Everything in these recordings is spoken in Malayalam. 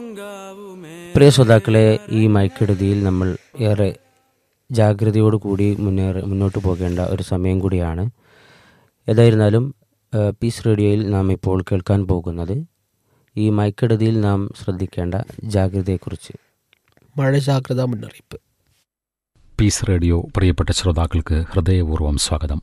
പ്രിയ ശ്രോതാക്കളെ ഈ മയക്കെടുതിയിൽ നമ്മൾ ഏറെ ജാഗ്രതയോടുകൂടി മുന്നേറി മുന്നോട്ട് പോകേണ്ട ഒരു സമയം കൂടിയാണ് ഏതായിരുന്നാലും ഏഹ്, പീസ് റേഡിയോയിൽ നാം ഇപ്പോൾ കേൾക്കാൻ പോകുന്നത് ഈ മയക്കെടുതിയിൽ നാം ശ്രദ്ധിക്കേണ്ട ജാഗ്രതയെക്കുറിച്ച് മഴ ജാഗ്രതാ മുന്നറിയിപ്പ് പീസ് റേഡിയോ പ്രിയപ്പെട്ട ശ്രോതാക്കൾക്ക് ഹൃദയപൂർവ്വം സ്വാഗതം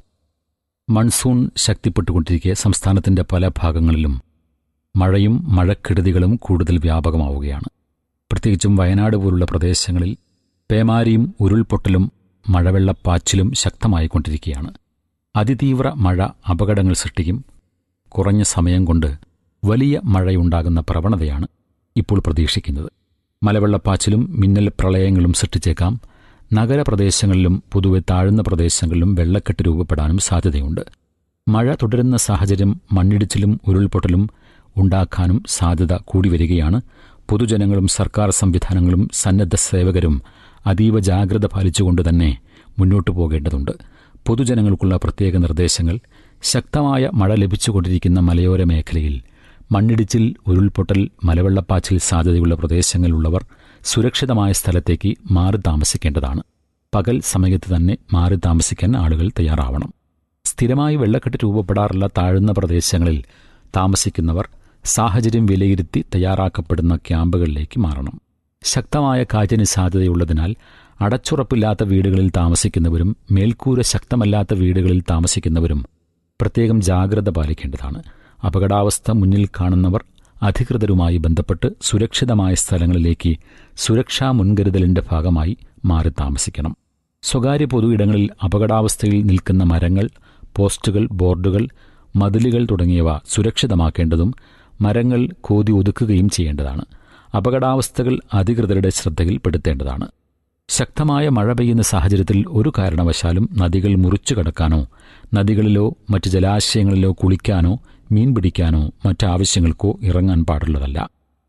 മൺസൂൺ ശക്തിപ്പെട്ടുകൊണ്ടിരിക്കെ സംസ്ഥാനത്തിന്റെ പല ഭാഗങ്ങളിലും മഴയും മഴക്കെടുതികളും കൂടുതൽ വ്യാപകമാവുകയാണ് പ്രത്യേകിച്ചും വയനാട് പോലുള്ള പ്രദേശങ്ങളിൽ പേമാരിയും ഉരുൾപൊട്ടലും മഴവെള്ളപ്പാച്ചിലും ശക്തമായിക്കൊണ്ടിരിക്കുകയാണ് അതിതീവ്ര മഴ അപകടങ്ങൾ സൃഷ്ടിക്കും കുറഞ്ഞ സമയം കൊണ്ട് വലിയ മഴയുണ്ടാകുന്ന പ്രവണതയാണ് ഇപ്പോൾ പ്രതീക്ഷിക്കുന്നത് മലവെള്ളപ്പാച്ചിലും മിന്നൽ പ്രളയങ്ങളും സൃഷ്ടിച്ചേക്കാം നഗരപ്രദേശങ്ങളിലും പൊതുവെ താഴ്ന്ന പ്രദേശങ്ങളിലും വെള്ളക്കെട്ട് രൂപപ്പെടാനും സാധ്യതയുണ്ട് മഴ തുടരുന്ന സാഹചര്യം മണ്ണിടിച്ചിലും ഉരുൾപൊട്ടലും ഉണ്ടാക്കാനും സാധ്യത കൂടി വരികയാണ് പൊതുജനങ്ങളും സർക്കാർ സംവിധാനങ്ങളും സന്നദ്ധ സേവകരും അതീവ ജാഗ്രത പാലിച്ചുകൊണ്ട് തന്നെ മുന്നോട്ടു പോകേണ്ടതുണ്ട് പൊതുജനങ്ങൾക്കുള്ള പ്രത്യേക നിർദ്ദേശങ്ങൾ ശക്തമായ മഴ ലഭിച്ചുകൊണ്ടിരിക്കുന്ന മലയോര മേഖലയിൽ മണ്ണിടിച്ചിൽ ഉരുൾപൊട്ടൽ മലവെള്ളപ്പാച്ചിൽ സാധ്യതയുള്ള പ്രദേശങ്ങളിലുള്ളവർ സുരക്ഷിതമായ സ്ഥലത്തേക്ക് മാറി താമസിക്കേണ്ടതാണ് പകൽ സമയത്ത് തന്നെ മാറി താമസിക്കാൻ ആളുകൾ തയ്യാറാവണം സ്ഥിരമായി വെള്ളക്കെട്ട് രൂപപ്പെടാറുള്ള താഴ്ന്ന പ്രദേശങ്ങളിൽ താമസിക്കുന്നവർ സാഹചര്യം വിലയിരുത്തി തയ്യാറാക്കപ്പെടുന്ന ക്യാമ്പുകളിലേക്ക് മാറണം ശക്തമായ കാറ്റിന് സാധ്യതയുള്ളതിനാൽ അടച്ചുറപ്പില്ലാത്ത വീടുകളിൽ താമസിക്കുന്നവരും മേൽക്കൂര ശക്തമല്ലാത്ത വീടുകളിൽ താമസിക്കുന്നവരും പ്രത്യേകം ജാഗ്രത പാലിക്കേണ്ടതാണ് അപകടാവസ്ഥ മുന്നിൽ കാണുന്നവർ അധികൃതരുമായി ബന്ധപ്പെട്ട് സുരക്ഷിതമായ സ്ഥലങ്ങളിലേക്ക് സുരക്ഷാ മുൻകരുതലിന്റെ ഭാഗമായി മാറി താമസിക്കണം സ്വകാര്യ പൊതു ഇടങ്ങളിൽ അപകടാവസ്ഥയിൽ നിൽക്കുന്ന മരങ്ങൾ പോസ്റ്റുകൾ ബോർഡുകൾ മതിലുകൾ തുടങ്ങിയവ സുരക്ഷിതമാക്കേണ്ടതും മരങ്ങൾ കോതി ഒതുക്കുകയും ചെയ്യേണ്ടതാണ് അപകടാവസ്ഥകൾ അധികൃതരുടെ ശ്രദ്ധയിൽപ്പെടുത്തേണ്ടതാണ് ശക്തമായ മഴ പെയ്യുന്ന സാഹചര്യത്തിൽ ഒരു കാരണവശാലും നദികൾ മുറിച്ചു കടക്കാനോ നദികളിലോ മറ്റ് ജലാശയങ്ങളിലോ കുളിക്കാനോ മീൻ പിടിക്കാനോ മറ്റാവശ്യങ്ങൾക്കോ ഇറങ്ങാൻ പാടുള്ളതല്ല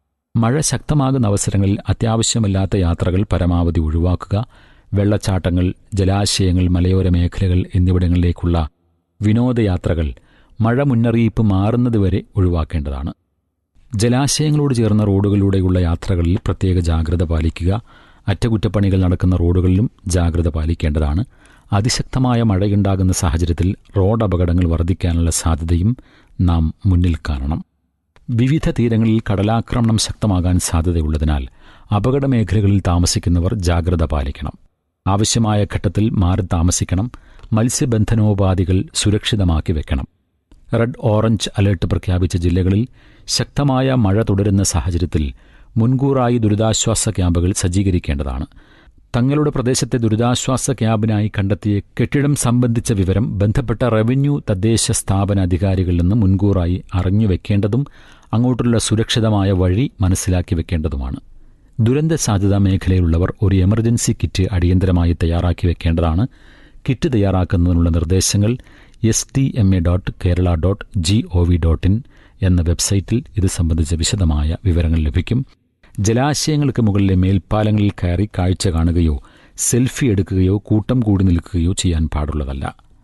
മഴ ശക്തമാകുന്ന അവസരങ്ങളിൽ അത്യാവശ്യമല്ലാത്ത യാത്രകൾ പരമാവധി ഒഴിവാക്കുക വെള്ളച്ചാട്ടങ്ങൾ ജലാശയങ്ങൾ മലയോര മേഖലകൾ എന്നിവിടങ്ങളിലേക്കുള്ള വിനോദയാത്രകൾ മഴ മുന്നറിയിപ്പ് മാറുന്നതുവരെ ഒഴിവാക്കേണ്ടതാണ് ജലാശയങ്ങളോട് ചേർന്ന റോഡുകളിലൂടെയുള്ള യാത്രകളിൽ പ്രത്യേക ജാഗ്രത പാലിക്കുക അറ്റകുറ്റപ്പണികൾ നടക്കുന്ന റോഡുകളിലും ജാഗ്രത പാലിക്കേണ്ടതാണ് അതിശക്തമായ മഴയുണ്ടാകുന്ന സാഹചര്യത്തിൽ റോഡ് അപകടങ്ങൾ വർദ്ധിക്കാനുള്ള സാധ്യതയും നാം മുന്നിൽ കാണണം വിവിധ തീരങ്ങളിൽ കടലാക്രമണം ശക്തമാകാൻ സാധ്യതയുള്ളതിനാൽ അപകട മേഖലകളിൽ താമസിക്കുന്നവർ ജാഗ്രത പാലിക്കണം ആവശ്യമായ ഘട്ടത്തിൽ മാറി താമസിക്കണം മത്സ്യബന്ധനോപാധികൾ സുരക്ഷിതമാക്കി വെക്കണം റെഡ് ഓറഞ്ച് അലേർട്ട് പ്രഖ്യാപിച്ച ജില്ലകളിൽ ശക്തമായ മഴ തുടരുന്ന സാഹചര്യത്തിൽ മുൻകൂറായി ദുരിതാശ്വാസ ക്യാമ്പുകൾ സജ്ജീകരിക്കേണ്ടതാണ് തങ്ങളുടെ പ്രദേശത്തെ ദുരിതാശ്വാസ ക്യാമ്പിനായി കണ്ടെത്തിയ കെട്ടിടം സംബന്ധിച്ച വിവരം ബന്ധപ്പെട്ട റവന്യൂ തദ്ദേശ സ്ഥാപന അധികാരികളിൽ നിന്ന് മുൻകൂറായി അറിഞ്ഞുവെക്കേണ്ടതും അങ്ങോട്ടുള്ള സുരക്ഷിതമായ വഴി മനസ്സിലാക്കി വെക്കേണ്ടതുമാണ് ദുരന്ത സാധ്യതാ മേഖലയിലുള്ളവർ ഒരു എമർജൻസി കിറ്റ് അടിയന്തരമായി തയ്യാറാക്കി വെക്കേണ്ടതാണ് കിറ്റ് തയ്യാറാക്കുന്നതിനുള്ള നിർദ്ദേശങ്ങൾ S T M A dot Kerala dot G O V dot in എന്ന വെബ്സൈറ്റിൽ ഇത് സംബന്ധിച്ച വിശദമായ വിവരങ്ങൾ ലഭിക്കും ജലാശയങ്ങൾക്ക് മുകളിലെ മേൽപ്പാലങ്ങളിൽ കയറി കാഴ്ച കാണുകയോ സെൽഫി എടുക്കുകയോ കൂട്ടം കൂടി നിൽക്കുകയോ ചെയ്യാൻ പാടുള്ളതല്ല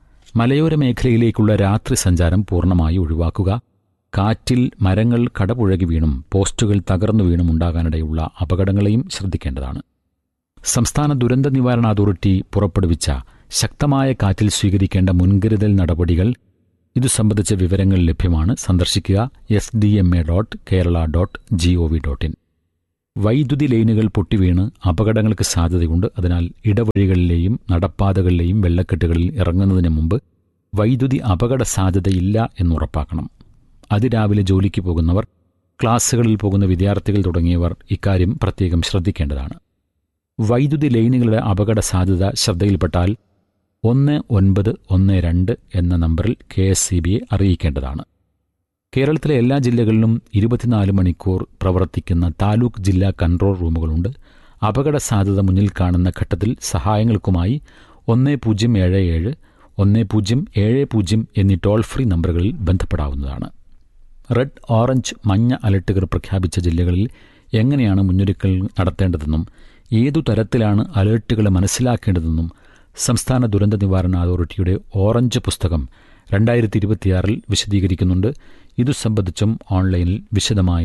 മലയോര മേഖലയിലേക്കുള്ള രാത്രി സഞ്ചാരം പൂർണ്ണമായി ഒഴിവാക്കുക കാറ്റിൽ മരങ്ങൾ കടപുഴകി വീണും പോസ്റ്റുകൾ തകർന്നു വീണും ഉണ്ടാകാനിടയുള്ള അപകടങ്ങളെയും ശ്രദ്ധിക്കേണ്ടതാണ് സംസ്ഥാന ദുരന്ത നിവാരണ അതോറിറ്റി പുറപ്പെടുവിച്ച ശക്തമായ കാറ്റിൽ സ്വീകരിക്കേണ്ട മുൻകരുതൽ നടപടികൾ ഇതു സംബന്ധിച്ച വിവരങ്ങൾ ലഭ്യമാണ് സന്ദർശിക്കുക S D M A dot Kerala dot G O V dot in വൈദ്യുതി ലൈനുകൾ പൊട്ടിവീണ് അപകടങ്ങൾക്ക് സാധ്യതയുണ്ട് അതിനാൽ ഇടവഴികളിലെയും നടപ്പാതകളിലെയും വെള്ളക്കെട്ടുകളിൽ ഇറങ്ങുന്നതിന് മുമ്പ് വൈദ്യുതി അപകട സാധ്യതയില്ല എന്നുറപ്പാക്കണം അതിരാവിലെ ജോലിക്ക് പോകുന്നവർ ക്ലാസ്സുകളിൽ പോകുന്ന വിദ്യാർത്ഥികൾ തുടങ്ങിയവർ ഇക്കാര്യം പ്രത്യേകം ശ്രദ്ധിക്കേണ്ടതാണ് വൈദ്യുതി ലൈനുകളുടെ അപകട സാധ്യത ശ്രദ്ധയിൽപ്പെട്ടാൽ ഒന്ന് ഒൻപത് ഒന്ന് രണ്ട് എന്ന നമ്പറിൽ കെ എസ് സി ബിയെ അറിയിക്കേണ്ടതാണ് കേരളത്തിലെ എല്ലാ ജില്ലകളിലും ഇരുപത്തിനാല് മണിക്കൂർ പ്രവർത്തിക്കുന്ന താലൂക്ക് ജില്ലാ കൺട്രോൾ റൂമുകളുണ്ട് അപകട സാധ്യത മുന്നിൽ കാണുന്ന ഘട്ടത്തിൽ സഹായങ്ങൾക്കുമായി ഒന്ന് പൂജ്യം ഏഴ് ഏഴ് ഒന്ന് പൂജ്യം ഏഴ് പൂജ്യം എന്നീ ടോൾ ഫ്രീ നമ്പറുകളിൽ ബന്ധപ്പെടാവുന്നതാണ് റെഡ് ഓറഞ്ച് മഞ്ഞ അലർട്ടുകൾ പ്രഖ്യാപിച്ച ജില്ലകളിൽ എങ്ങനെയാണ് മുന്നൊരുക്കൽ നടത്തേണ്ടതെന്നും ഏതു തരത്തിലാണ് അലേർട്ടുകൾ മനസ്സിലാക്കേണ്ടതെന്നും സംസ്ഥാന ദുരന്ത നിവാരണ അതോറിറ്റിയുടെ ഓറഞ്ച് പുസ്തകം രണ്ടായിരത്തി ഇരുപത്തിയാറിൽ വിശദീകരിക്കുന്നുണ്ട് ഇതു സംബന്ധിച്ചും ഓൺലൈനിൽ വിശദമായ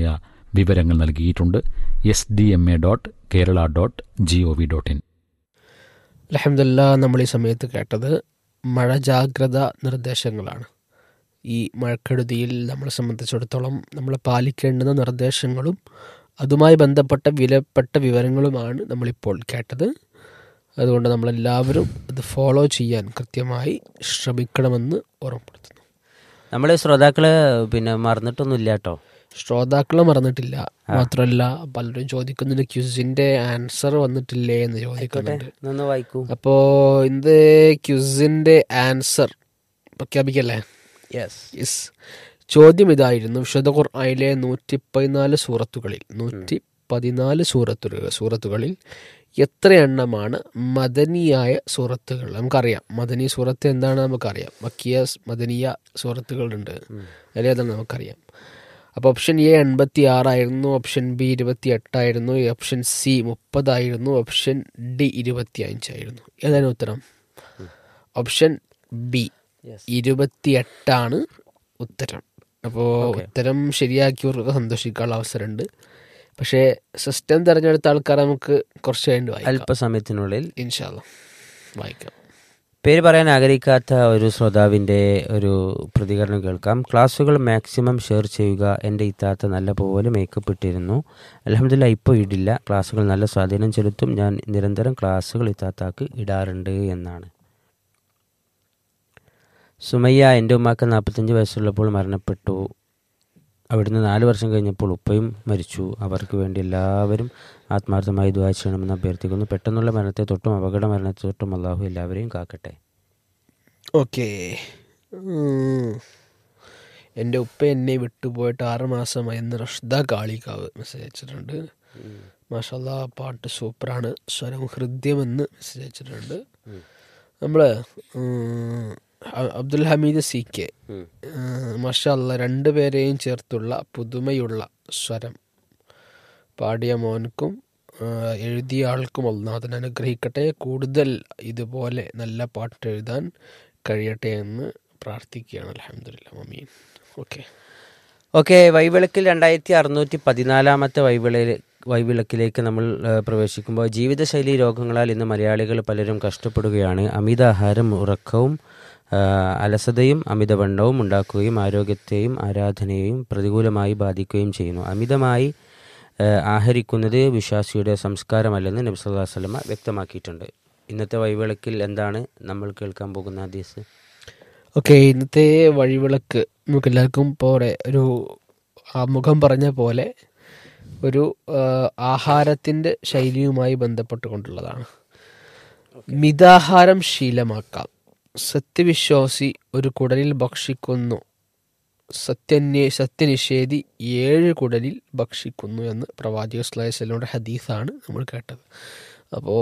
വിവരങ്ങൾ നൽകിയിട്ടുണ്ട് S D M A dot Kerala dot G O V dot in അലഹമില്ല നമ്മൾ ഈ സമയത്ത് കേട്ടത് മഴ ജാഗ്രത നിർദ്ദേശങ്ങളാണ് ഈ മഴക്കെടുതിയിൽ നമ്മളെ സംബന്ധിച്ചിടത്തോളം നമ്മൾ പാലിക്കേണ്ടുന്ന നിർദ്ദേശങ്ങളും അതുമായി ബന്ധപ്പെട്ട വിലപ്പെട്ട വിവരങ്ങളുമാണ് നമ്മളിപ്പോൾ കേട്ടത് അതുകൊണ്ട് നമ്മളെല്ലാവരും അത് ഫോളോ ചെയ്യാൻ കൃത്യമായി ശ്രമിക്കണമെന്ന് ഓർമ്മപ്പെടുത്തുന്നു നമ്മൾ ശ്രോതാക്കള് പിന്നെ മറന്നിട്ടൊന്നുമില്ല കേട്ടോ ശ്രോതാക്കളെ മറന്നിട്ടില്ല മാത്രമല്ല പലരും ചോദിക്കുന്നുണ്ട് ക്യുസിന്റെ ആൻസർ വന്നിട്ടില്ലേ എന്ന് ചോദിക്കുന്നുണ്ട് ഒന്ന് വായിക്കൂ അപ്പോ ഇത് ക്യുസിന്റെ ആൻസർ പ്രഖ്യാപിക്കല്ലേ യെസ് യെസ് ചോദ്യം ഇതായിരുന്നു വിശുദ്ധ ഖുർആനിലെ നൂറ്റി പതിനാല് സൂറത്തുകളിൽ നൂറ്റി പതിനാല് സൂറത്തുകൾ സൂറത്തുകളിൽ എത്ര എണ്ണമാണ് മദനിയായ സൂറത്തുകൾ നമുക്കറിയാം മദനി സൂറത്ത് എന്താണ് നമുക്കറിയാം മക്കിയ സ് മദനിയ സൂറത്തുകളുണ്ട് അതിലേതാണ് നമുക്കറിയാം അപ്പോൾ ഓപ്ഷൻ എ എൺപത്തി ആറായിരുന്നു ഓപ്ഷൻ ബി ഇരുപത്തി എട്ടായിരുന്നു ഓപ്ഷൻ സി മുപ്പതായിരുന്നു ഓപ്ഷൻ ഡി ഇരുപത്തി അഞ്ചായിരുന്നു ഏതാണ് ഉത്തരം ഓപ്ഷൻ ബി ഇരുപത്തിയെട്ടാണ് ഉത്തരം അപ്പോൾ ഉത്തരം ശരിയാക്കിയവർക്ക് സന്തോഷിക്കാനുള്ള അവസരമുണ്ട് പക്ഷേ സിസ്റ്റം തിരഞ്ഞെടുത്ത ആൾക്കാർ നമുക്ക് കുറച്ച് കഴിഞ്ഞ് വായിക്കാം അല്പസമയത്തിനുള്ളിൽ ഇൻഷാല്ല വായിക്കാം പേര് പറയാൻ ആഗ്രഹിക്കാത്ത ഒരു ശ്രോതാവിൻ്റെ ഒരു പ്രതികരണം കേൾക്കാം ക്ലാസ്സുകൾ മാക്സിമം ഷെയർ ചെയ്യുക എൻ്റെ ഇത്താത്ത നല്ല പോലെ മേക്കപ്പ് ഇട്ടിരുന്നു അലഹമില്ല ഇപ്പോൾ ഇടില്ല ക്ലാസ്സുകൾ നല്ല സ്വാധീനം ചെലുത്തും ഞാൻ നിരന്തരം ക്ലാസ്സുകൾ ഇത്താത്താക്ക് ഇടാറുണ്ട് എന്നാണ് സുമയ്യ എൻ്റെ ഉമ്മാക്ക് നാൽപ്പത്തഞ്ച് വയസ്സുള്ളപ്പോൾ മരണപ്പെട്ടു അവിടുന്ന് നാല് വർഷം കഴിഞ്ഞപ്പോൾ ഉപ്പയും മരിച്ചു അവർക്ക് വേണ്ടി എല്ലാവരും ആത്മാർത്ഥമായി ദ്വാ ചെയ്യണമെന്ന് അഭ്യർത്ഥിക്കുന്നു പെട്ടെന്നുള്ള മരണത്തെ തൊട്ടും അപകട മരണത്തെ തൊട്ടും അള്ളാഹു എല്ലാവരെയും കാക്കട്ടെ ഓക്കെ എൻ്റെ ഉപ്പ എന്നെ വിട്ടുപോയിട്ട് ആറ് മാസമായി എന്ന് റഷ്ദ കാളികാവ് മെസ്സേജ് അയച്ചിട്ടുണ്ട് മാഷല്ല പാട്ട് സൂപ്പറാണ് സ്വരം ഹൃദ്യമെന്ന് മെസ്സേജ് അയച്ചിട്ടുണ്ട് നമ്മൾ അബ്ദുൽ ഹമീദ് സി കെ മാഷല്ല രണ്ടുപേരെയും ചേർത്തുള്ള പുതുമയുള്ള സ്വരം പാടിയ മോൻക്കും ആ, എഴുതിയ ആൾക്കും ഒന്നാഥൻ അനുഗ്രഹിക്കട്ടെ കൂടുതൽ ഇതുപോലെ നല്ല പാട്ട് എഴുതാൻ കഴിയട്ടെ എന്ന് പ്രാർത്ഥിക്കുകയാണ് അലഹമില്ല മമീൻ ഓക്കെ ഓക്കെ വൈവിളക്കിൽ രണ്ടായിരത്തി അറുന്നൂറ്റി പതിനാലാമത്തെ വൈവിള വൈവിളക്കിലേക്ക് നമ്മൾ ആ, പ്രവേശിക്കുമ്പോൾ ജീവിതശൈലി രോഗങ്ങളാൽ ഇന്ന് മലയാളികൾ പലരും കഷ്ടപ്പെടുകയാണ് അമിതാഹാരം ഉറക്കവും ആ, അലസതയും അമിതവണ്ണവും ഉണ്ടാക്കുകയും ആരോഗ്യത്തെയും ആരാധനയെയും പ്രതികൂലമായി ബാധിക്കുകയും ചെയ്യുന്നു അമിതമായി ആ, ആഹരിക്കുന്നത് വിശ്വാസിയുടെ സംസ്കാരമല്ലെന്ന് നബി സല്ലല്ലാഹു അലൈഹി വസല്ലമ വ്യക്തമാക്കിയിട്ടുണ്ട് ഇന്നത്തെ വൈവിളക്കിൽ എന്താണ് നമ്മൾ കേൾക്കാൻ പോകുന്ന ഹദീസ് ഓക്കെ ഇന്നത്തെ വഴിവിളക്ക് നമുക്ക് എല്ലാവർക്കും പോലെ ഒരു ആമുഖം പറഞ്ഞ പോലെ ഒരു ആ, ആഹാരത്തിൻ്റെ ശൈലിയുമായി ബന്ധപ്പെട്ടുകൊണ്ടുള്ളതാണ് മിതാഹാരം ശീലമാക്കാം സത്യവിശ്വാസി ഒരു കുടലിൽ ഭക്ഷിക്കുന്നു സത്യന്വേ സത്യനിഷേധി ഏഴ് കുടലിൽ ഭക്ഷിക്കുന്നു എന്ന് പ്രവാചക സ്ലൈസലിയുടെ ഹദീസാണ് നമ്മൾ കേട്ടത് അപ്പോൾ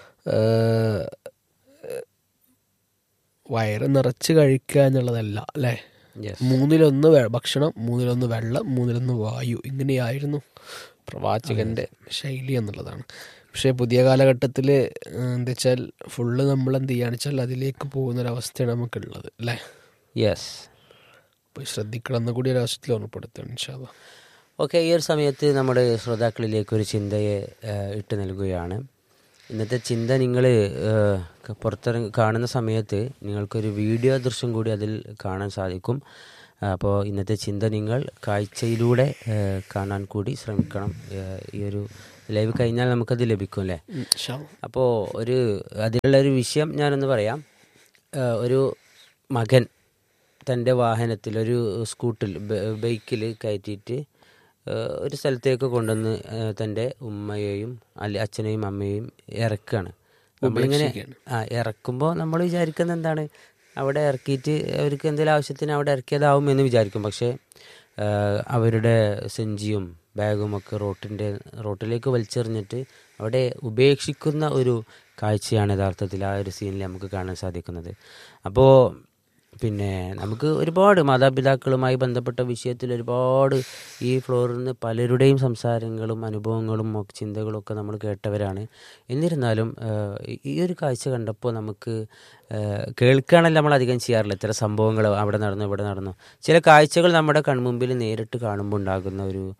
വയറ് നിറച്ച് കഴിക്കുക എന്നുള്ളതല്ല അല്ലേ യെസ് മൂന്നിലൊന്ന് വെ- ഭക്ഷണം മൂന്നിലൊന്ന് വെള്ളം മൂന്നിലൊന്ന് വായു ഇങ്ങനെയായിരുന്നു പ്രവാചകന്റെ ശൈലി എന്നുള്ളതാണ് പക്ഷേ പുതിയ കാലഘട്ടത്തിൽ എന്താ വെച്ചാൽ ഫുള്ള് നമ്മൾ എന്ത് ചെയ്യുകയാണെന്ന് വെച്ചാൽ അതിലേക്ക് പോകുന്നൊരവസ്ഥയാണ് നമുക്കുള്ളത് അല്ലേ യെസ് അപ്പോൾ ശ്രദ്ധിക്കണം എന്ന് കൂടി ഒരു അവസരത്തിൽ ഓർമ്മപ്പെടുത്തണം ഇൻഷാല്ല ഓക്കെ ഈ ഒരു സമയത്ത് നമ്മുടെ ശ്രോതാക്കളിലേക്ക് ഒരു ചിന്തയെ ആ, ഇട്ട് നൽകുകയാണ് ഇന്നത്തെ ചിന്ത നിങ്ങൾ പുറത്തിറങ്ങി കാണുന്ന സമയത്ത് നിങ്ങൾക്കൊരു വീഡിയോ ദൃശ്യം കൂടി അതിൽ കാണാൻ സാധിക്കും അപ്പോൾ ഇന്നത്തെ ചിന്ത നിങ്ങൾ കാഴ്ചയിലൂടെ ആ, കാണാൻ കൂടി ശ്രമിക്കണം ആ, ഈ ഒരു ലൈവ് കഴിഞ്ഞാൽ നമുക്കത് ലഭിക്കും അല്ലേ അപ്പോൾ ഒരു അതിലുള്ള ഒരു വിഷയം ഞാനൊന്ന് പറയാം ആ, ഒരു മകൻ തൻ്റെ വാഹനത്തിൽ ഒരു സ്കൂട്ടിൽ ബൈക്കിൽ കയറ്റിയിട്ട് ആ, ഒരു സ്ഥലത്തേക്ക് കൊണ്ടുവന്ന് ആ, തൻ്റെ ഉമ്മയെയും അല്ലെ അച്ഛനെയും അമ്മയെയും ഇറക്കുകയാണ് നമ്മളിങ്ങനെ ആ ഇറക്കുമ്പോൾ നമ്മൾ വിചാരിക്കുന്നത് എന്താണ് അവിടെ ഇറക്കിയിട്ട് അവർക്ക് എന്തെങ്കിലും ആവശ്യത്തിന് അവിടെ ഇറക്കിയതാവും എന്ന് വിചാരിക്കും പക്ഷേ ആ, അവരുടെ സെഞ്ചിയും ബാഗും ഒക്കെ റോട്ടിൻ്റെ റോട്ടിലേക്ക് വലിച്ചെറിഞ്ഞിട്ട് അവിടെ ഉപേക്ഷിക്കുന്ന ഒരു കാഴ്ചയാണ് യഥാർത്ഥത്തിൽ ആ ഒരു സീനിൽ നമുക്ക് കാണാൻ സാധിക്കുന്നത് അപ്പോൾ പിന്നെ നമുക്ക് ഒരുപാട് മാതാപിതാക്കളുമായി ബന്ധപ്പെട്ട വിഷയത്തിൽ ഒരുപാട് ഈ ഫ്ലോറിൽ നിന്ന് പലരുടെയും സംസാരങ്ങളും അനുഭവങ്ങളും ഒക്കെ ചിന്തകളും ഒക്കെ നമ്മൾ കേട്ടവരാണ് എന്നിരുന്നാലും ആഹ്, ഈ ഒരു കാഴ്ച കണ്ടപ്പോൾ നമുക്ക് ആഹ്, കേൾക്കുകയാണല്ലോ നമ്മൾ അധികം ചെയ്യാറില്ല ഇത്തരം സംഭവങ്ങൾ അവിടെ നടന്നു ഇവിടെ നടന്നു ചില കാഴ്ചകൾ നമ്മുടെ കൺമുമ്പിൽ നേരിട്ട് കാണുമ്പോൾ ഉണ്ടാകുന്ന ഒരു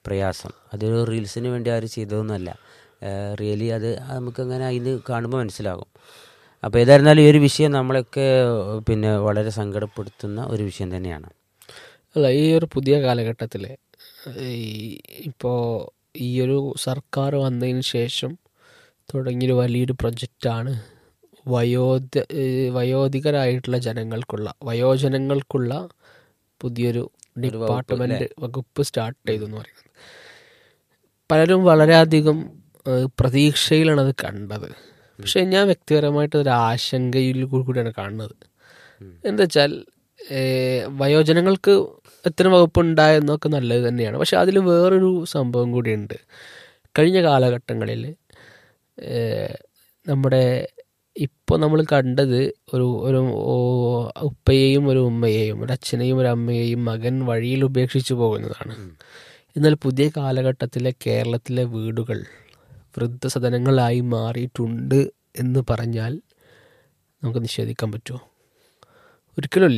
പ്രയാസം അതൊരു റീൽസിന് വേണ്ടി ആരും ചെയ്തതൊന്നുമല്ല റിയലി അത് നമുക്കങ്ങനെ അതിന് കാണുമ്പോൾ മനസ്സിലാകും അപ്പോൾ ഏതായിരുന്നാലും ഈ ഒരു വിഷയം നമ്മളെയൊക്കെ പിന്നെ വളരെ സങ്കടപ്പെടുത്തുന്ന ഒരു വിഷയം തന്നെയാണ് അല്ല ഈ ഒരു പുതിയ കാലഘട്ടത്തിൽ ഈ ഇപ്പോൾ ഈ ഒരു സർക്കാർ വന്നതിന് ശേഷം തുടങ്ങിയൊരു വലിയൊരു പ്രൊജക്റ്റാണ് വയോധ ഏഹ് വയോധികരായിട്ടുള്ള ജനങ്ങൾക്കുള്ള വയോജനങ്ങൾക്കുള്ള പുതിയൊരു ഡിപ്പാർട്ട്മെന്റ് വകുപ്പ് സ്റ്റാർട്ട് ചെയ്തു എന്ന് പറയുന്നത് പലരും വളരെയധികം ഏഹ് പ്രതീക്ഷയിലാണ് അത് കണ്ടത് പക്ഷെ ഞാൻ വ്യക്തിപരമായിട്ട് ഒരു ആശങ്കയിൽ കൂടിയാണ് കാണുന്നത് എന്താ വെച്ചാൽ ഏഹ് വയോജനങ്ങൾക്ക് എത്ര വകുപ്പ് ഉണ്ടായെന്നൊക്കെ നല്ലത് തന്നെയാണ് പക്ഷെ അതിൽ വേറൊരു സംഭവം കൂടിയുണ്ട് കഴിഞ്ഞ കാലഘട്ടങ്ങളിൽ ഏഹ് നമ്മുടെ ഇപ്പോൾ നമ്മൾ കണ്ടത് ഒരു ഒരു ഓ- ഉപ്പയെയും ഒരു ഉമ്മയെയും ഒരു അച്ഛനെയും ഒരു അമ്മയെയും മകൻ വഴിയിൽ ഉപേക്ഷിച്ചു പോകുന്നതാണ് എന്നാൽ പുതിയ കാലഘട്ടത്തിലെ കേരളത്തിലെ വീടുകൾ വൃദ്ധസദനങ്ങളായി മാറിയിട്ടുണ്ട് എന്ന് പറഞ്ഞാൽ നമുക്ക് നിഷേധിക്കാൻ പറ്റുമോ ഒരിക്കലുമില്ല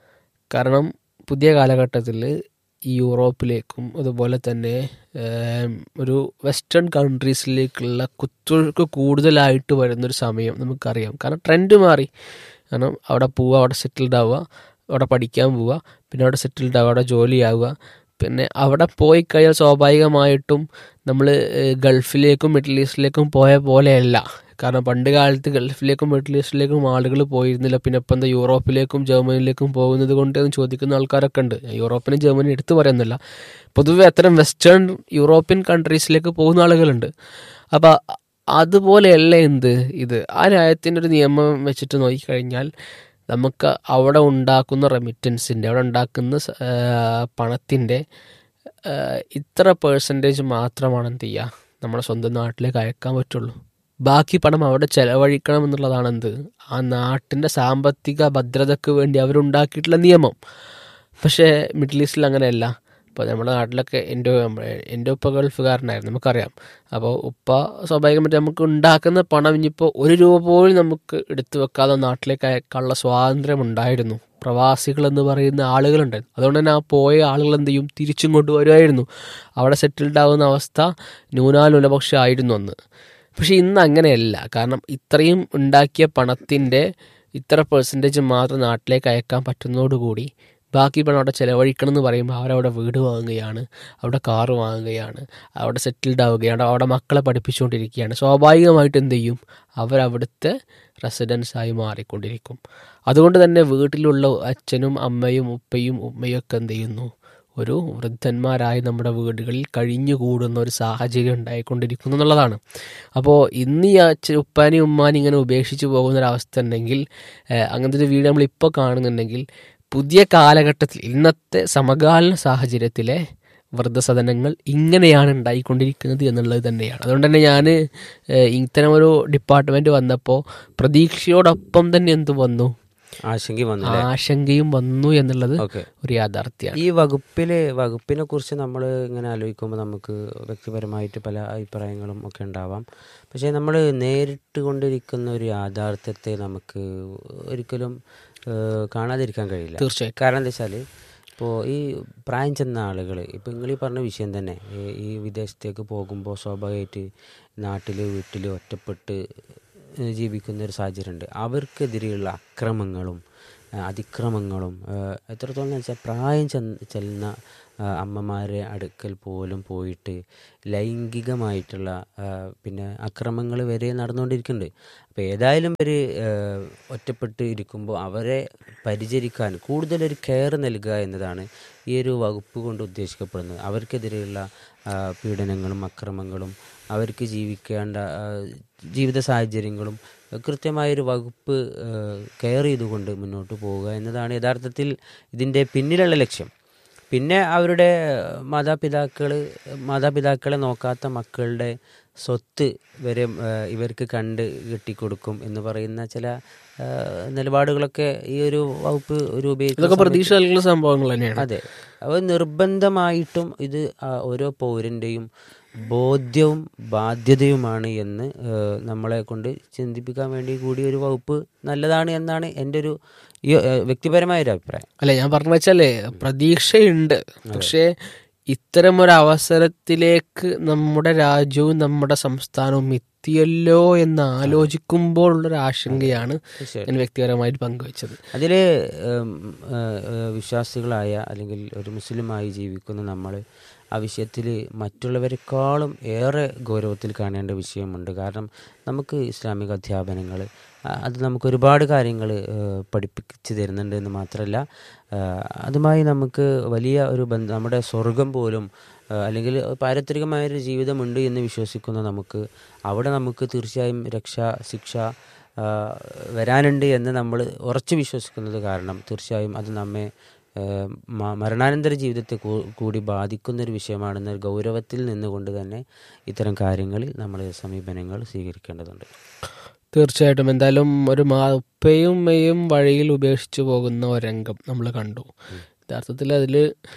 കാരണം പുതിയ കാലഘട്ടത്തിൽ ഈ യൂറോപ്പിലേക്കും അതുപോലെ തന്നെ ഏം, ഒരു വെസ്റ്റേൺ കൺട്രീസിലേക്കുള്ള കുത്തൊഴുക്ക് കൂടുതലായിട്ട് വരുന്നൊരു സമയം നമുക്കറിയാം കാരണം ട്രെൻഡ് മാറി കാരണം അവിടെ പോവുക അവിടെ സെറ്റിൽഡ് ആവുക അവിടെ പഠിക്കാൻ പോവുക പിന്നെ അവിടെ സെറ്റിൽഡ് ആവുക അവിടെ ജോലിയാവുക പിന്നെ അവിടെ പോയി കഴിഞ്ഞാൽ സ്വാഭാവികമായിട്ടും നമ്മൾ ഗൾഫിലേക്കും മിഡിൽ ഈസ്റ്റിലേക്കും പോയ പോലെയല്ല കാരണം പണ്ട് കാലത്ത് ഗൾഫിലേക്കും മിഡിൽ ഈസ്റ്റിലേക്കും ആളുകൾ പോയിരുന്നില്ല പിന്നെ ഇപ്പം എന്താ യൂറോപ്പിലേക്കും ജർമ്മനിയിലേക്കും പോകുന്നത് കൊണ്ട് എന്ന് ചോദിക്കുന്ന ആൾക്കാരൊക്കെ ഉണ്ട് ഞാൻ യൂറോപ്പിനും ജർമ്മനി എടുത്തു പറയുന്നില്ല പൊതുവെ അത്തരം വെസ്റ്റേൺ യൂറോപ്യൻ കൺട്രീസിലേക്ക് പോകുന്ന ആളുകളുണ്ട് അപ്പം അതുപോലെയല്ല എന്ത് ഇത് ആ രാജ്യത്തിൻ്റെ ഒരു നിയമം വെച്ചിട്ട് നോക്കിക്കഴിഞ്ഞാൽ നമുക്ക് അവിടെ ഉണ്ടാക്കുന്ന റെമിറ്റൻസിൻ്റെ അവിടെ ഉണ്ടാക്കുന്ന സ- ആ, പണത്തിൻ്റെ ആ, ഇത്ര പേഴ്സൻറ്റേജ് മാത്രമാണ് എന്ത് ചെയ്യുക നമ്മുടെ സ്വന്തം നാട്ടിലേക്ക് അയക്കാൻ പറ്റുള്ളൂ ബാക്കി പണം അവിടെ ചെലവഴിക്കണം എന്നുള്ളതാണ് എന്ത് ആ നാട്ടിൻ്റെ സാമ്പത്തിക ഭദ്രതയ്ക്ക് വേണ്ടി അവരുണ്ടാക്കിയിട്ടുള്ള നിയമം പക്ഷേ മിഡിൽ ഈസ്റ്റിൽ അങ്ങനെയല്ല ഇപ്പോൾ നമ്മുടെ നാട്ടിലൊക്കെ എൻ്റെ എൻ്റെ ഉപ്പ ഗൾഫുകാരനായിരുന്നു നമുക്കറിയാം അപ്പോൾ ഉപ്പ സ്വാഭാവികമായിട്ട് നമുക്ക് ഉണ്ടാക്കുന്ന പണം ഇനിയിപ്പോൾ ഒരു രൂപ പോലും നമുക്ക് എടുത്തു വെക്കാതെ നാട്ടിലേക്ക് അയക്കാനുള്ള സ്വാതന്ത്ര്യം ഉണ്ടായിരുന്നു പ്രവാസികൾ എന്ന് പറയുന്ന ആളുകളുണ്ടായിരുന്നു അതുകൊണ്ട് തന്നെ ആ പോയ ആളുകൾ എന്ത് ചെയ്യും തിരിച്ചും കൊണ്ടുവരുമായിരുന്നു അവിടെ സെറ്റിൽഡ് ആവുന്ന അവസ്ഥ ന്യൂനാനുലപക്ഷ ആയിരുന്നു അന്ന് പക്ഷെ ഇന്ന് അങ്ങനെയല്ല കാരണം ഇത്രയും ഉണ്ടാക്കിയ പണത്തിൻ്റെ ഇത്ര പെർസെൻറ്റേജ് മാത്രം നാട്ടിലേക്ക് അയക്കാൻ പറ്റുന്നതോടുകൂടി ബാക്കി പണം അവിടെ ചിലവഴിക്കണം എന്ന് പറയുമ്പോൾ അവരവിടെ വീട് വാങ്ങുകയാണ് അവിടെ കാറ് വാങ്ങുകയാണ് അവിടെ സെറ്റിൽഡ് ആവുകയാണ് അവിടെ മക്കളെ പഠിപ്പിച്ചുകൊണ്ടിരിക്കുകയാണ് സ്വാഭാവികമായിട്ട് എന്ത് ചെയ്യും അവരവിടുത്തെ റെസിഡൻസായി മാറിക്കൊണ്ടിരിക്കും അതുകൊണ്ട് തന്നെ വീട്ടിലുള്ള അച്ഛനും അമ്മയും ഉപ്പയും ഉമ്മയും ഒക്കെ എന്ത് ചെയ്യുന്നു ഒരു വൃദ്ധന്മാരായി നമ്മുടെ വീടുകളിൽ കഴിഞ്ഞുകൂടുന്ന ഒരു സാഹചര്യം ഉണ്ടായിക്കൊണ്ടിരിക്കുന്നു എന്നുള്ളതാണ് അപ്പോൾ ഇന്ന് ഈ അച്ഛൻ ഉപ്പാനി ഉമ്മാനി ഇങ്ങനെ ഉപേക്ഷിച്ച് പോകുന്ന ഒരു അവസ്ഥ ഉണ്ടെങ്കിൽ ഏഹ്, അങ്ങനത്തെ ഒരു വീട് നമ്മളിപ്പോൾ കാണുന്നുണ്ടെങ്കിൽ പുതിയ കാലഘട്ടത്തിൽ ഇന്നത്തെ സമകാലീന സാഹചര്യത്തിലെ വൃദ്ധസദനങ്ങൾ ഇങ്ങനെയാണ് ഉണ്ടായിക്കൊണ്ടിരിക്കുന്നത് എന്നുള്ളത് തന്നെയാണ് അതുകൊണ്ട് തന്നെ ഞാൻ ഇത്തരം ഒരു ഡിപ്പാർട്ട്മെൻറ്റ് വന്നപ്പോൾ പ്രതീക്ഷയോടൊപ്പം തന്നെ എന്ത് വന്നു ആശങ്ക വന്നു ആശങ്കയും വന്നു എന്നുള്ളത് ഓക്കെ ഒരു യാഥാർത്ഥ്യമാണ് ഈ വകുപ്പില് വകുപ്പിനെ കുറിച്ച് നമ്മൾ ഇങ്ങനെ ആലോചിക്കുമ്പോൾ നമുക്ക് വ്യക്തിപരമായിട്ട് പല അഭിപ്രായങ്ങളും ഒക്കെ ഉണ്ടാവാം പക്ഷേ നമ്മൾ നേരിട്ട് കൊണ്ടിരിക്കുന്ന ഒരു യാഥാർത്ഥ്യത്തെ നമുക്ക് ഒരിക്കലും ഏഹ്, കാണാതിരിക്കാൻ കഴിയില്ല തീർച്ചയായിട്ടും കാരണം എന്താ വെച്ചാൽ ഇപ്പോൾ ഈ പ്രായം ചെന്ന ആളുകൾ ഇപ്പോൾ നിങ്ങൾ ഈ പറഞ്ഞ വിഷയം തന്നെ ഈ- ഈ വിദേശത്തേക്ക് പോകുമ്പോൾ സ്വാഭാവികമായിട്ട് നാട്ടിൽ വീട്ടിൽ ഒറ്റപ്പെട്ട് ഏഹ് ജീവിക്കുന്ന ഒരു സാഹചര്യമുണ്ട് അവർക്കെതിരെയുള്ള അക്രമങ്ങളും ആ, അതിക്രമങ്ങളും ആ, എത്രത്തോളം എന്ന് വെച്ചാൽ പ്രായം ചെന്ന് ചെല്ലുന്ന ആ, അമ്മമാരെ അടുക്കൽ പോലും പോയിട്ട് ലൈംഗികമായിട്ടുള്ള ആ, പിന്നെ അക്രമങ്ങൾ വരെ നടന്നുകൊണ്ടിരിക്കുന്നുണ്ട് അപ്പോൾ ഏതായാലും ഒരു ഒറ്റപ്പെട്ട് ഇരിക്കുമ്പോൾ അവരെ പരിചരിക്കാൻ കൂടുതലൊരു കെയർ നൽകുക എന്നതാണ് ഈ ഒരു വകുപ്പ് കൊണ്ട് ഉദ്ദേശിക്കപ്പെടുന്നത് അവർക്കെതിരെയുള്ള ആ, പീഡനങ്ങളും അക്രമങ്ങളും അവർക്ക് ജീവിക്കേണ്ട ആ, ജീവിത സാഹചര്യങ്ങളും കൃത്യമായൊരു വകുപ്പ് കെയർ ചെയ്തുകൊണ്ട് മുന്നോട്ട് പോവുക എന്നതാണ് യഥാർത്ഥത്തിൽ ഇതിൻ്റെ പിന്നിലുള്ള ലക്ഷ്യം പിന്നെ അവരുടെ മാതാപിതാക്കൾ മാതാപിതാക്കളെ നോക്കാത്ത മക്കളുടെ സ്വത്ത് വരെ ആ, ഇവർക്ക് കണ്ട് കെട്ടിക്കൊടുക്കും എന്ന് പറയുന്ന ചില ആ, നിലപാടുകളൊക്കെ ഈ ഒരു വകുപ്പ് രൂപീകരിക്കുന്ന ഇതൊക്കെ സമയത്ത് പ്രതീക്ഷ നൽകുന്ന സംഭവങ്ങൾ തന്നെയാണ് അതെ അവ നിർബന്ധമായിട്ടും ഇത് ആ ഓരോ പൗരൻ്റെയും ബോധ്യവും ബാധ്യതയുമാണ് എന്ന് ഏഹ്, നമ്മളെ കൊണ്ട് ചിന്തിപ്പിക്കാൻ വേണ്ടി കൂടി ഒരു വകുപ്പ് നല്ലതാണ് എന്നാണ് എൻ്റെ ഒരു ഈ, ഏഹ്, വ്യക്തിപരമായ ഒരു അഭിപ്രായം അല്ല ഞാൻ പറഞ്ഞ വെച്ചാലേ പ്രതീക്ഷയുണ്ട് പക്ഷേ ഇത്തരമൊരു അവസരത്തിലേക്ക് നമ്മുടെ രാജ്യവും നമ്മുടെ സംസ്ഥാനവും എത്തിയല്ലോ എന്ന് ആലോചിക്കുമ്പോഴുള്ളൊരു ആശങ്കയാണ് തീർച്ചയായും. ഞാൻ വ്യക്തിപരമായിട്ട് പങ്കുവച്ചത് അതിൽ വിശ്വാസികളായ അല്ലെങ്കിൽ ഒരു മുസ്ലിമായി ജീവിക്കുന്ന നമ്മൾ ആ വിഷയത്തിൽ മറ്റുള്ളവരെക്കാളും ഏറെ ഗൗരവത്തിൽ കാണേണ്ട വിഷയമുണ്ട് കാരണം നമുക്ക് ഇസ്ലാമിക അധ്യാപനങ്ങൾ അത് നമുക്ക് ഒരുപാട് കാര്യങ്ങൾ പഠിപ്പിച്ചു തരുന്നുണ്ട് എന്ന് മാത്രമല്ല ആ, അതുമായി നമുക്ക് വലിയ ഒരു ബന്ധം നമ്മുടെ സ്വർഗം പോലും ആ, അല്ലെങ്കിൽ പാരത്രികമായൊരു ജീവിതമുണ്ട് എന്ന് വിശ്വസിക്കുന്ന നമുക്ക് അവിടെ നമുക്ക് തീർച്ചയായും രക്ഷ ശിക്ഷ ആ, വരാനുണ്ട് എന്ന് നമ്മൾ ഉറച്ചു വിശ്വസിക്കുന്നത് കാരണം തീർച്ചയായും അത് നമ്മെ ആ, മ- മരണാനന്തര ജീവിതത്തെ കൂ- കൂടി ബാധിക്കുന്ന ഒരു വിഷയമാണെന്ന ഒരു ഗൗരവത്തിൽ നിന്നുകൊണ്ട് തന്നെ ഇത്തരം കാര്യങ്ങളിൽ നമ്മൾ സമീപനങ്ങൾ സ്വീകരിക്കേണ്ടതുണ്ട് തീർച്ചയായിട്ടും എന്തായാലും ഒരു മാ ഉപ്പയും മെയ്യും വഴിയിൽ ഉപേക്ഷിച്ചു പോകുന്ന ഒരു രംഗം നമ്മൾ കണ്ടു യഥാർത്ഥത്തിൽ അതിൽ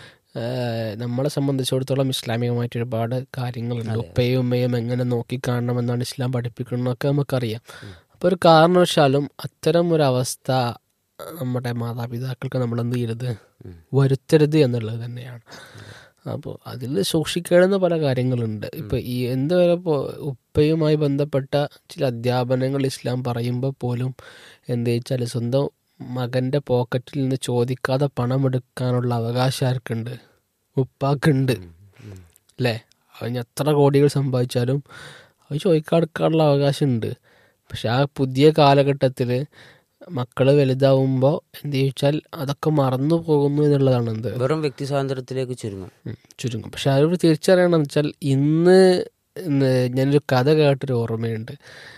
നമ്മളെ സംബന്ധിച്ചിടത്തോളം ഇസ്ലാമികമായിട്ട് ഒരുപാട് കാര്യങ്ങളുണ്ട് ഉപ്പയും ഉമ്മയും എങ്ങനെ നോക്കിക്കാണണമെന്നാണ് ഇസ്ലാം പഠിപ്പിക്കുന്നതൊക്കെ നമുക്കറിയാം അപ്പോൾ ഒരു കാരണവശാലും അത്തരം ഒരു അവസ്ഥ നമ്മുടെ മാതാപിതാക്കൾക്ക് നമ്മൾ എന്ത് ചെയ്യരുത് വരുത്തരുത് എന്നുള്ളത് തന്നെയാണ് അപ്പോൾ അതിൽ സൂക്ഷിക്കേണ്ടുന്ന പല കാര്യങ്ങളുണ്ട് ഇപ്പൊ ഈ എന്ത് വരെ ഇപ്പോൾ ഉപ്പയുമായി ബന്ധപ്പെട്ട ചില അധ്യാപനങ്ങൾ ഇസ്ലാം പറയുമ്പോൾ പോലും എന്ത് വെച്ചാൽ സ്വന്തം മകന്റെ പോക്കറ്റിൽ നിന്ന് ചോദിക്കാതെ പണം എടുക്കാനുള്ള അവകാശം ആർക്കുണ്ട് ഉപ്പാക്കുണ്ട് അല്ലേ അവന് എത്ര കോടികൾ സമ്പാദിച്ചാലും അത് ചോദിക്കാടുക്കാനുള്ള അവകാശമുണ്ട് പക്ഷെ ആ പുതിയ കാലഘട്ടത്തിൽ മക്കൾ വലുതാവുമ്പോൾ എന്ത് ചോദിച്ചാൽ അതൊക്കെ മറന്നു പോകുന്നു എന്നുള്ളതാണ് എന്ത് വെറും വ്യക്തി സ്വാതന്ത്ര്യത്തിലേക്ക് ചുരുങ്ങും ഉം, ചുരുങ്ങും പക്ഷെ അവരോട് തിരിച്ചറിയണം എന്ന് വെച്ചാൽ ഇന്ന് ഇന്ന് ഞാനൊരു കഥ കേട്ടൊരു ഓർമ്മയുണ്ട്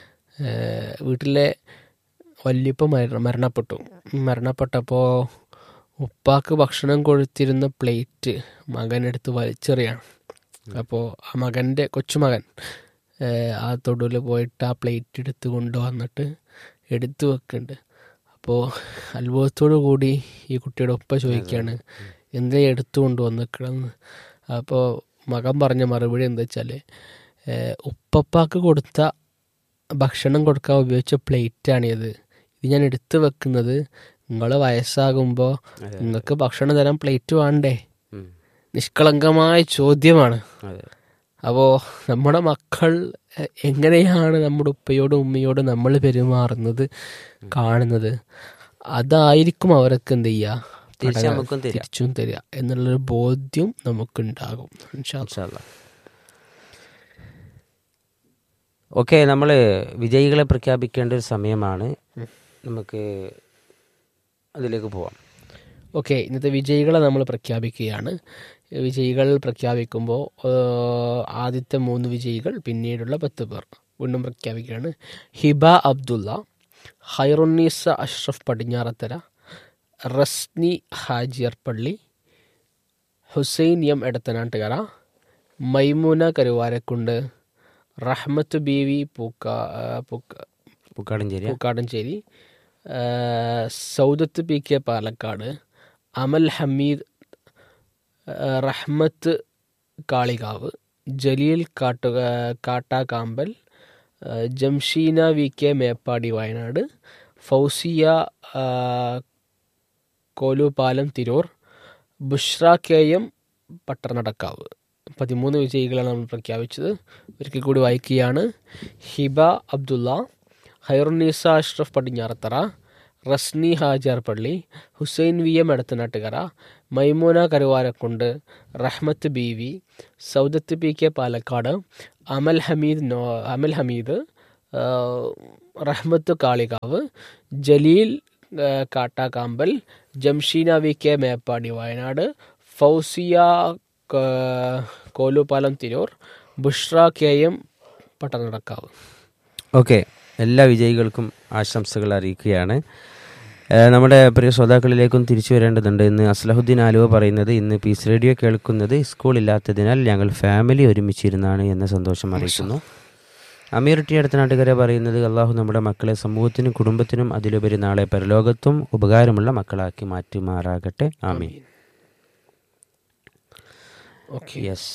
ഏഹ് വീട്ടിലെ വല്യപ്പ മര മരണപ്പെട്ടു മരണപ്പെട്ടപ്പോൾ ഉപ്പാക്ക് ഭക്ഷണം കൊടുത്തിരുന്ന പ്ലേറ്റ് മകനെടുത്ത് വലിച്ചെറിയാണ് അപ്പോൾ ആ മകൻ്റെ കൊച്ചുമകൻ ഏഹ് ആ തൊടുവിൽ പോയിട്ട് ആ പ്ലേറ്റ് എടുത്ത് കൊണ്ടുവന്നിട്ട് എടുത്തു വെക്കുന്നുണ്ട് അപ്പോൾ അത്ഭുതത്തോടു കൂടി ഈ കുട്ടിയുടെ ഉപ്പ ചോദിക്കുകയാണ് എന്തേ എടുത്തു കൊണ്ടുവന്നിക്കണമെന്ന് അപ്പോൾ മകൻ പറഞ്ഞ മറുപടി എന്താ വെച്ചാൽ ഉപ്പപ്പാക്ക് കൊടുത്ത ഭക്ഷണം കൊടുക്കാൻ ഉപയോഗിച്ച പ്ലേറ്റാണിത് ഇത് ഞാൻ എടുത്തു വെക്കുന്നത് നിങ്ങൾ വയസ്സാകുമ്പോൾ നിങ്ങൾക്ക് ഭക്ഷണം തരാൻ പ്ലേറ്റ് വേണ്ടേ ഉം. നിഷ്കളങ്കമായ ചോദ്യമാണ് അതെ അപ്പോൾ നമ്മുടെ മക്കൾ എ- എങ്ങനെയാണ് നമ്മുടെ ഉപ്പയോടും ഉമ്മയോടും നമ്മൾ പെരുമാറുന്നത് കാണുന്നത് അതായിരിക്കും അവർക്ക് എന്ത് ചെയ്യുക തിരിച്ച് പഠനം നമുക്കും തരിക. തിരിച്ചും തരിക എന്നുള്ളൊരു ബോധ്യം നമുക്കുണ്ടാകും ഇൻഷാ അല്ലാ. ഇൻഷാല്ലാ. ഓക്കെ നമ്മൾ വിജയികളെ പ്രഖ്യാപിക്കേണ്ട ഒരു സമയമാണ് നമുക്ക് അതിലേക്ക് പോവാം ഓക്കെ ഇന്നത്തെ വിജയികളെ നമ്മൾ പ്രഖ്യാപിക്കുകയാണ് വിജയികൾ പ്രഖ്യാപിക്കുമ്പോൾ ഏഹ്, ആദ്യത്തെ മൂന്ന് വിജയികൾ പിന്നീടുള്ള പത്ത് പേർ വീണ്ടും പ്രഖ്യാപിക്കുകയാണ് ഹിബ അബ്ദുള്ള ഹൈറുന്നീസ അഷ്റഫ് പടിഞ്ഞാറത്തര റസ്നി ഹാജിയർപള്ളി ഹുസൈൻ എം എടത്തനാട്ടുകര മൈമൂന കരുവാരക്കുണ്ട് റഹ്മത്ത് ബീവി പൂക്ക ഏഹ്, പൂക്ക പൂക്കാടഞ്ചേരി പൂക്കാടഞ്ചേരി ആ, സൗദത്ത് പി കെ പാലക്കാട് അമൽ ഹമീദ് ആ, റഹ്മത്ത് കാളികാവ് ജലീൽ കാട്ടു കാട്ടാക്കാമ്പൽ ആ, ജംഷീന വി കെ മേപ്പാടി വയനാട് ഫൗസിയ ആ, കോലുപാലം തിരൂർ ബുഷ്ര കെ എം പട്ടർനടക്കാവ് പതിമൂന്ന് വിജയികളാണ് നമ്മൾ പ്രഖ്യാപിച്ചത് ഒരിക്കൽ കൂടി വായിക്കുകയാണ് Hiba Abdullah Hairunnisa Ashraf Padinjarathara Rasni Hajar Palli Hussain V M Edathanattukara Maimoona Karuvarakundu Rahmath B V Saudath P K Palakkad Amal Hameed no Amal Hameed ആ, റഹ്മത്ത് കാളികാവ് ജലീൽ ആ, കാട്ടാക്കാമ്പൽ ജംഷീന വി കെ മേപ്പാടി വയനാട് ഫൗസിയ ക- Kolupalam Tirur Bushra K M Pattanakkavu okay എല്ലാ വിജയികൾക്കും ആശംസകൾ അറിയിക്കുകയാണ് ഏഹ് നമ്മുടെ പ്രിയ ശ്രോതാക്കളിലേക്കും തിരിച്ചു വരേണ്ടതുണ്ട് ഇന്ന് അസ്ലഹുദ്ദീൻ ആലുവ പറയുന്നത് ഇന്ന് പീസ് റേഡിയോ കേൾക്കുന്നത് സ്കൂളില്ലാത്തതിനാൽ ഞങ്ങൾ ഫാമിലി ഒരുമിച്ചിരുന്നാണ് എന്ന സന്തോഷം അറിയിക്കുന്നു അമീർ ടി അടുത്ത നാട്ടുകാരെ പറയുന്നത് അള്ളാഹു നമ്മുടെ മക്കളെ സമൂഹത്തിനും കുടുംബത്തിനും അതിലുപരി നാളെ പരലോകത്തും ഉപകാരമുള്ള മക്കളാക്കി മാറ്റുമാറാകട്ടെ ആമീൻ ഓക്കെ യെസ്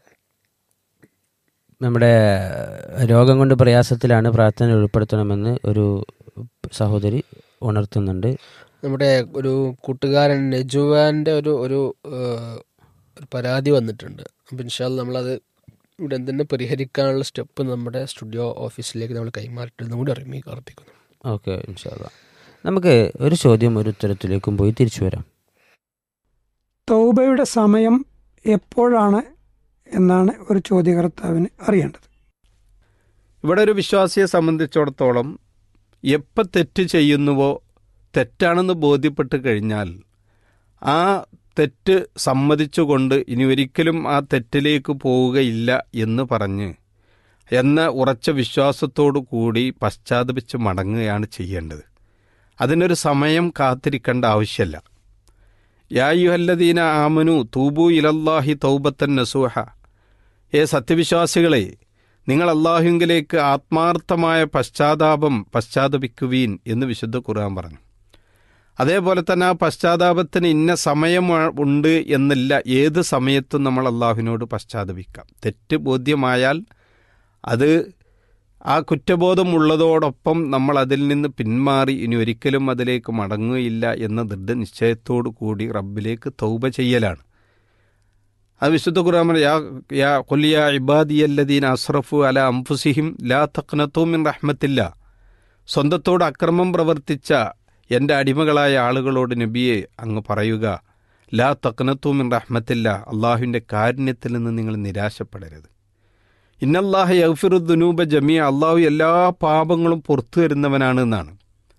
നമ്മുടെ രോഗം കൊണ്ട് പ്രയാസത്തിലാണ് പ്രാർത്ഥന ഉൾപ്പെടുത്തണമെന്ന് ഒരു സഹോദരി ഉണർത്തുന്നുണ്ട് നമ്മുടെ ഒരു കൂട്ടുകാരൻ നെജുവാന്റെ ഒരു ഒരു ഏഹ്, ഒരു പരാതി വന്നിട്ടുണ്ട് അപ്പം ഇൻഷാല് നമ്മളത് ഉടൻ തന്നെ പരിഹരിക്കാനുള്ള സ്റ്റെപ്പ് നമ്മുടെ സ്റ്റുഡിയോ ഓഫീസിലേക്ക് നമ്മൾ കൈമാറിയിട്ടെന്നും കൂടി അറിയിമി അർപ്പിക്കുന്നു ഓക്കെ ഇൻഷാല്ല നമുക്ക് ഒരു ചോദ്യം ഒരു ഉത്തരത്തിലേക്കും പോയി തിരിച്ചു വരാം തൗബയുടെ സമയം എപ്പോഴാണ് എന്നാണ് ഒരു ചോദ്യകർത്താവിന് അറിയേണ്ടത് ഇവിടെ ഒരു വിശ്വാസിയെ സംബന്ധിച്ചിടത്തോളം എപ്പോൾ തെറ്റ് ചെയ്യുന്നുവോ തെറ്റാണെന്ന് ബോധ്യപ്പെട്ട് കഴിഞ്ഞാൽ ആ തെറ്റ് സമ്മതിച്ചുകൊണ്ട് ഇനി ഒരിക്കലും ആ തെറ്റിലേക്ക് പോവുകയില്ല എന്ന് പറഞ്ഞ് എന്ന ഉറച്ച വിശ്വാസത്തോടു കൂടി പശ്ചാത്തപിച്ച് മടങ്ങുകയാണ് ചെയ്യേണ്ടത് അതിനൊരു സമയം കാത്തിരിക്കേണ്ട ആവശ്യമല്ല യായുഹല്ലദീന ആമനു തൂബു ഇലല്ലാഹി തൗബത്തൻ നസൂഹ ഏ സത്യവിശ്വാസികളെ നിങ്ങൾ അള്ളാഹുങ്കിലേക്ക് ആത്മാർത്ഥമായ പശ്ചാത്താപം പശ്ചാത്തപിക്കുവീൻ എന്ന് വിശുദ്ധ ഖുർആൻ പറഞ്ഞു അതേപോലെ തന്നെ ആ പശ്ചാത്താപത്തിന് ഇന്ന സമയം ഉണ്ട് എന്നില്ല ഏത് സമയത്തും നമ്മൾ അള്ളാഹുവിനോട് പശ്ചാത്തപിക്കാം തെറ്റ് ബോധ്യമായാൽ അത് ആ കുറ്റബോധം ഉള്ളതോടൊപ്പം നമ്മൾ അതിൽ നിന്ന് പിന്മാറി ഇനി ഒരിക്കലും അതിലേക്ക് മടങ്ങുകയില്ല എന്ന ദൃഢനിശ്ചയത്തോടു കൂടി റബ്ബിലേക്ക് തൗബ ചെയ്യലാണ് അത് വിശുദ്ധ ഖുർആൻ പറഞ്ഞു, യാ യാ ഖുൽ യാ ഇബാദിയല്ലദീന അസ്റഫു അല അംഫുസിഹിം ലാ തഖ്നതു മിൻ റഹ്മത്തില്ല സ്വന്തത്തോട് അക്രമം പ്രവർത്തിച്ച എൻ്റെ അടിമകളായ ആളുകളോട് നബിയെ അങ്ങ് പറയുക ലാ തഖ്നതു മിൻ റഹ്മത്തില്ല അള്ളാഹുവിൻ്റെ കാരുണ്യത്തിൽ നിന്ന് നിങ്ങൾ നിരാശപ്പെടരുത് ഇന്നല്ലാഹ യഗ്ഫിറു ദുനൂബ ജമിയ അള്ളാഹു എല്ലാ പാപങ്ങളും പുറത്തു തരുന്നവനാണ് എന്നാണ്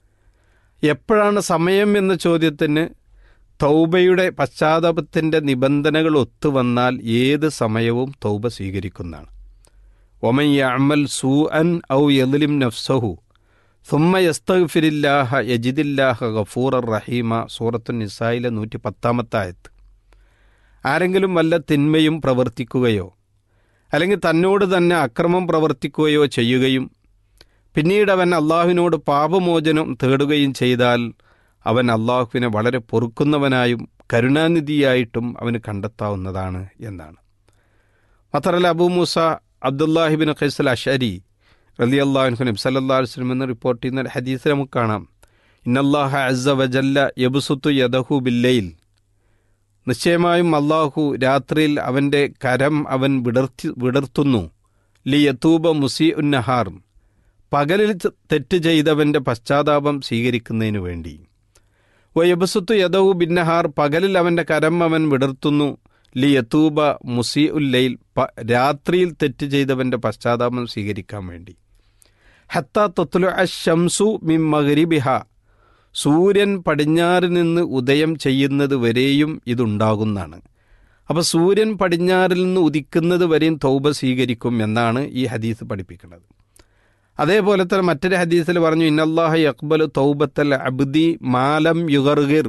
എപ്പോഴാണ് സമയം എന്ന ചോദ്യത്തിന് തൗബയുടെ പശ്ചാത്താപത്തിൻ്റെ നിബന്ധനകൾ ഒത്തുവന്നാൽ ഏത് സമയവും തൗബ സ്വീകരിക്കുന്നതാണ് ഒമൻ യഅമൽ സൂ അൻ ഔ യദ്ലിം നഫ്സഹു സുമ്മ യസ്തഗ്ഫിരില്ലാഹ യജിദില്ലാഹ ഗഫൂർ റഹീമ സൂറത്തു നിസായിലെ നൂറ്റി പത്താമത്തെ ആയത്ത് ആരെങ്കിലും വല്ല തിന്മയും പ്രവർത്തിക്കുകയോ അല്ലെങ്കിൽ തന്നോട് തന്നെ അക്രമം പ്രവർത്തിക്കുകയോ ചെയ്യുകയും പിന്നീട് അവൻ അള്ളാഹുവിനോട് പാപമോചനം തേടുകയും ചെയ്താൽ അവൻ അള്ളാഹുവിനെ വളരെ പൊറുക്കുന്നവനായും കരുണാനിധിയായിട്ടും അവന് കണ്ടെത്താവുന്നതാണ് എന്നാണ് മാത്രമല്ല അബൂ മൂസ അബ്ദുല്ലാഹിബിൻ ഖൈസൽ അഷരി റലി അള്ളാഹുൻ നബി സല്ലാ വസ്ലം എന്ന് റിപ്പോർട്ട് ചെയ്യുന്ന ഒരു ഹദീസിൽ നമുക്ക് കാണാം ഇന്നല്ലാഹ അസ വജല്ല യബുസുത്തു യദഹു ബില്ലയിൽ നിശ്ചയമായും അള്ളാഹു രാത്രിയിൽ അവൻ്റെ കരം അവൻ വിടർത്തി വിടർത്തുന്നു ലി യത്തൂബ മുസി ഉന്നഹാർ പകലിൽ ത- തെറ്റ് ചെയ്തവൻ്റെ പശ്ചാത്താപം സ്വീകരിക്കുന്നതിനു വേണ്ടി വയബസുത്തു യദവു ബിന്നഹാർ പകലിൽ അവൻ്റെ കരം അവൻ വിടർത്തുന്നു ലി യത്തൂബ മുസി ഉല്ലയിൽ രാത്രിയിൽ തെറ്റ് ചെയ്തവൻ്റെ പശ്ചാത്താപം സ്വീകരിക്കാൻ വേണ്ടി ഹത്ത തത്തുലു അഷംസു മിം മഗ്രിബിഹ സൂര്യൻ പടിഞ്ഞാറ് നിന്ന് ഉദയം ചെയ്യുന്നത് വരെയും ഇതുണ്ടാകുന്നതാണ് അപ്പോൾ സൂര്യൻ പടിഞ്ഞാറിൽ നിന്ന് ഉദിക്കുന്നത് വരെയും തൗബ സ്വീകരിക്കും എന്നാണ് ഈ ഹദീസ് പഠിപ്പിക്കുന്നത് അതേപോലെ തന്നെ മറ്റൊരു ഹദീസിൽ പറഞ്ഞു ഇന്നല്ലാഹ യക്ബൽ തൗബത്തൽ അബ്ദി മാലം യുഗർഗിർ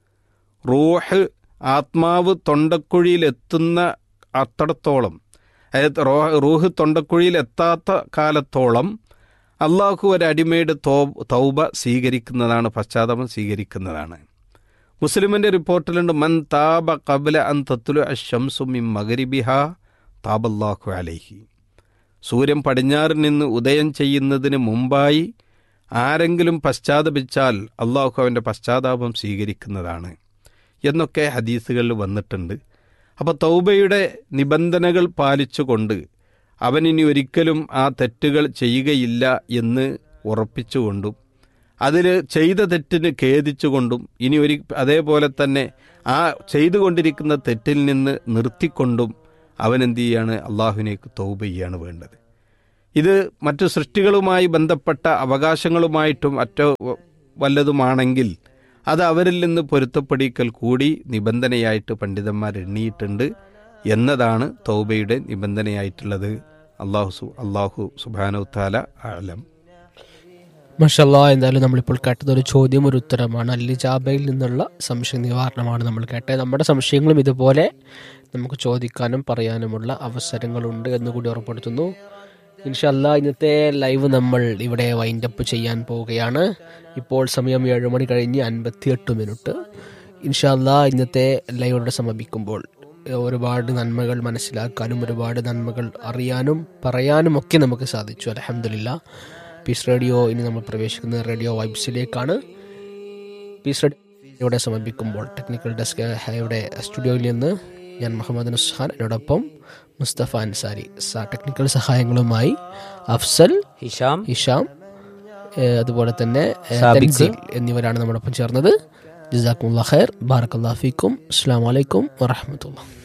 റൂഹ് ആത്മാവ് തൊണ്ടക്കുഴിയിൽ എത്തുന്ന അത്തടത്തോളം അതായത് റോ- റൂഹ് തൊണ്ടക്കുഴിയിൽ എത്താത്ത കാലത്തോളം അള്ളാഹു ഒരടിമയുടെ തോ തൗബ സ്വീകരിക്കുന്നതാണ് പശ്ചാത്തലം സ്വീകരിക്കുന്നതാണ് മുസ്ലിമിൻ്റെ റിപ്പോർട്ടിലുണ്ട് മൻ താബ കബല അൻ തത്തുലു അഷംസു മിൻ മകരിബിഹ താബല്ലാഹു അലൈഹി സൂര്യൻ പടിഞ്ഞാറിൽ നിന്ന് ഉദയം ചെയ്യുന്നതിന് മുമ്പായി ആരെങ്കിലും പശ്ചാത്തപിച്ചാൽ അള്ളാഹു അവൻ്റെ പശ്ചാത്താപം സ്വീകരിക്കുന്നതാണ് എന്നൊക്കെ ഹദീസുകളിൽ വന്നിട്ടുണ്ട് അപ്പോൾ തൗബയുടെ നിബന്ധനകൾ പാലിച്ചുകൊണ്ട് അവൻ ഇനി ഒരിക്കലും ആ തെറ്റുകൾ ചെയ്യുകയില്ല എന്ന് ഉറപ്പിച്ചുകൊണ്ടും അതിൽ ചെയ്ത തെറ്റിന് ഖേദിച്ചുകൊണ്ടും ഇനി ഒരു അതേപോലെ തന്നെ ആ ചെയ്തുകൊണ്ടിരിക്കുന്ന തെറ്റിൽ നിന്ന് നിർത്തിക്കൊണ്ടും അവൻ എന്ത് ചെയ്യാണ് അള്ളാഹുവിനേക്ക് തൗബ ചെയ്യാണ് വേണ്ടത് ഇത് മറ്റു സൃഷ്ടികളുമായി ബന്ധപ്പെട്ട അവകാശങ്ങളുമായിട്ടും മറ്റോ വല്ലതുമാണെങ്കിൽ അത് അവരിൽ നിന്ന് പൊരുത്തപ്പെടിക്കൽ കൂടി നിബന്ധനയായിട്ട് പണ്ഡിതന്മാർ എണ്ണിയിട്ടുണ്ട് എന്നതാണ് തൗബയുടെ നിബന്ധനയായിട്ടുള്ളത് അള്ളാഹു സു- അള്ളാഹു സുബാനു താല ആലം മഷല്ല എന്തായാലും നമ്മളിപ്പോൾ കേട്ടത് ഒരു ചോദ്യം ഒരു ഉത്തരമാണ് അല്ലിജാബയിൽ നിന്നുള്ള സംശയ നിവാരണമാണ് നമ്മൾ കേട്ടത് നമ്മുടെ സംശയങ്ങളും ഇതുപോലെ നമുക്ക് ചോദിക്കാനും പറയാനുമുള്ള അവസരങ്ങളുണ്ട് എന്ന് കൂടി ഉറപ്പെടുത്തുന്നു ഇൻഷല്ല ഇന്നത്തെ ലൈവ് നമ്മൾ ഇവിടെ വൈൻഡപ്പ് ചെയ്യാൻ പോവുകയാണ് ഇപ്പോൾ സമയം ഏഴ് മണി കഴിഞ്ഞ് അൻപത്തിയെട്ട് മിനിറ്റ് ഇൻഷല്ല ഇന്നത്തെ ലൈവോടെ സമാപിക്കുമ്പോൾ ഒരുപാട് നന്മകൾ മനസ്സിലാക്കാനും ഒരുപാട് നന്മകൾ അറിയാനും പറയാനും ഒക്കെ നമുക്ക് സാധിച്ചു അലഹമില്ല പീസ് റേഡിയോ ഇനി നമ്മൾ പ്രവേശിക്കുന്നത് റേഡിയോ വൈബ്സിലേക്കാണ് പീസ് റേഡിയോയുടെ സമർപ്പിക്കുമ്പോൾ ടെക്നിക്കൽ ഡെസ്ക് ഇവിടെ സ്റ്റുഡിയോയിൽ നിന്ന് ഞാൻ മുഹമ്മദ് നുസ്ഹാൻ എന്നോടൊപ്പം മുസ്തഫ അൻസാരി സ- ടെക്നിക്കൽ സഹായങ്ങളുമായി അഫ്സൽ ഹിഷാം ഹിഷാം ഏഹ് അതുപോലെ തന്നെ ഏഹ് സാബിക്ക്. തൻസീൽ എന്നിവരാണ് നമ്മോടൊപ്പം ചേർന്നത് ജസാഖുല്ലാ ഖൈർ ബാറക്കല്ലാ ഫീക്കും അസ്സാം വലൈക്കും വറഹമത്തുള്ള